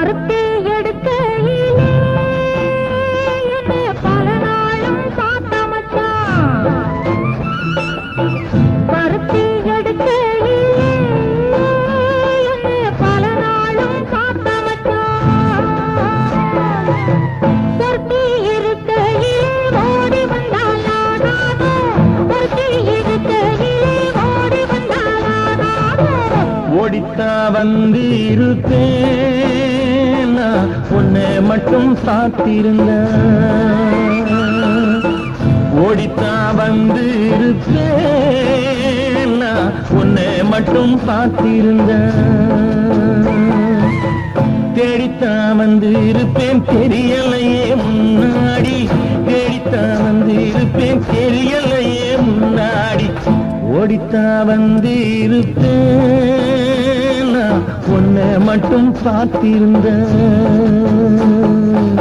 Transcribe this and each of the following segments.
பருத்தி எடுக்கையிலே என்னை பல நாளும் பார்த்த மச்சான் பருத்தி எடுக்கையிலே என்னை பல நாளும் பார்த்த மச்சான் பொருத்தி இருக்கையிலே ஓடி வந்தால் நானாதோ பொருத்தி இருக்கையிலே ஓடி வந்தால் நானாதோ ஓடித்தா வந்து இருப்பேன் நான் உன்னை மட்டும் சாத்திருந்த ஓடித்தா வந்து இருப்பேன் நான் உன்னை மட்டும் சாத்திருந்த தேடித்தான் வந்து இருப்பேன் தெரியலையே முன்னாடி தேடித்தான் வந்து இருப்பேன் தெரியலையே முன்னாடி ஓடித்தான் வந்து இருப்பேன் நான் உன்னை மட்டும் பார்த்திருந்தேன்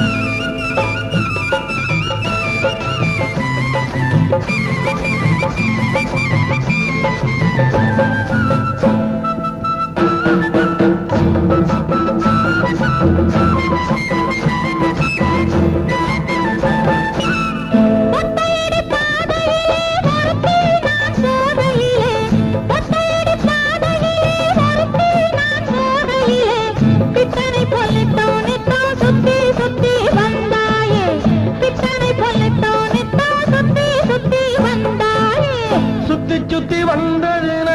ஒத்தையடி பாதையிலே ஒருத்தி நான் சோதையிலே ஒத்தையடி பாதையிலே ஒருத்தி நான் சோதையிலே பித்தனை பொல்லிட்டோனித்தான் சுத்தி சுத்தி வந்தாயே பித்தனை பொல்லிட்டோனித்தான் சுத்தி சுத்தி வந்தாயே சுத்தி சுத்தி வந்ததுன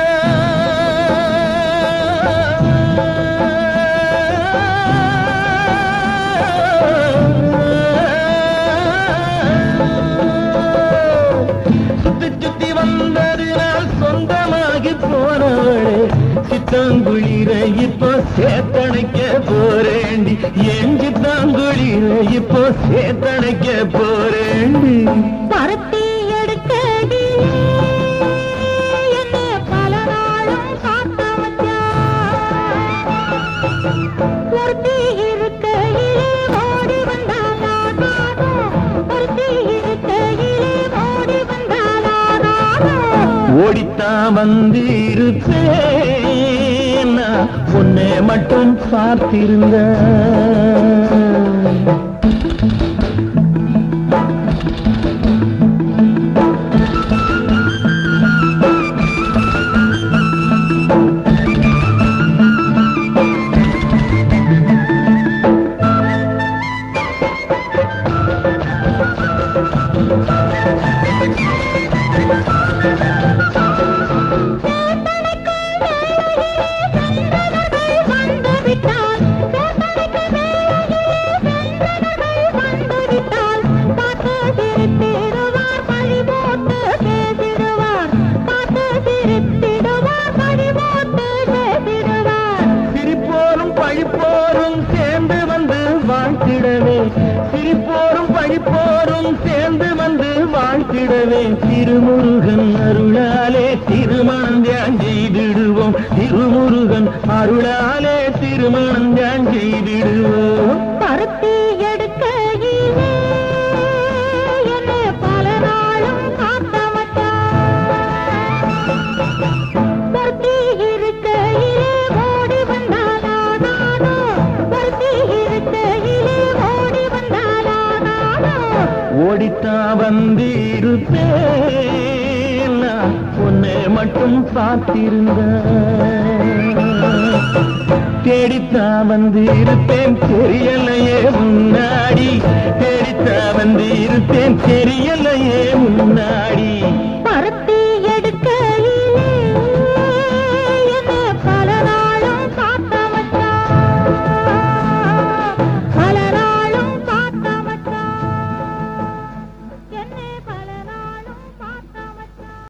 சுத்தி சுத்தி வந்ததினால் சொந்தமாகி போனவளே சித்தாங்குளிர இப்போ சேத்தணைக்க போறேண்டி என் சித்தாங்குளிர இப்போ சேத்தணைக்க போறேண்டி பருத்தி எடுக்கடி என்னை பல நாளும் காத்த மச்சான் ஒருத்தி இருக்கையிலே ஓடி வந்தாளா நானோ ஒருத்தி இருக்கையிலே ஓடி வந்தாளா நானோ ஓடித்தான் வந்து இருப்பேன் நான் உன்னை மட்டும் பார்த்திருந்த வந்து விட்டால் சேத்தனைக்கு வேலையிலே சென்றவர்கள் வந்து விட்டால் பார்த்து சிரித்திடுவார் பழி போட்டு பேசிடுவார் பார்த்து சிரித்திடுவார் பழி போட்டு பேசிடுவார் சிரிப்போரும் பழிப்போரும் சேர்ந்து வந்து வாழ்த்திடவே சிரிப்போரும் பழிப்போரும் சேர்ந்து வந்து வாழ்த்திடவே திருமுருகன் அருளாலே திருமணம் தியான் செய்திடுவோம் திருமுருகன் அருளாலே திருமணம் தியான் செய்திடுவோம் பருத்தி எடுக்கையிலே என்னை பல நாளும் காத்த மச்சான் பருத்தி இருக்கையிலே ஓடி வந்தாளா நானோ பருத்தி இருக்கையிலே ஓடி வந்தாளா நானோ ஓடித்தான் வந்து இருப்பேன் நான் உன்னை மட்டும் பார்த்திருந்தேன் தேடித்தான் வந்து இருப்பேன் தெரியலையே முன்னாடி தேடித்தான் வந்து இருப்பேன் தெரிய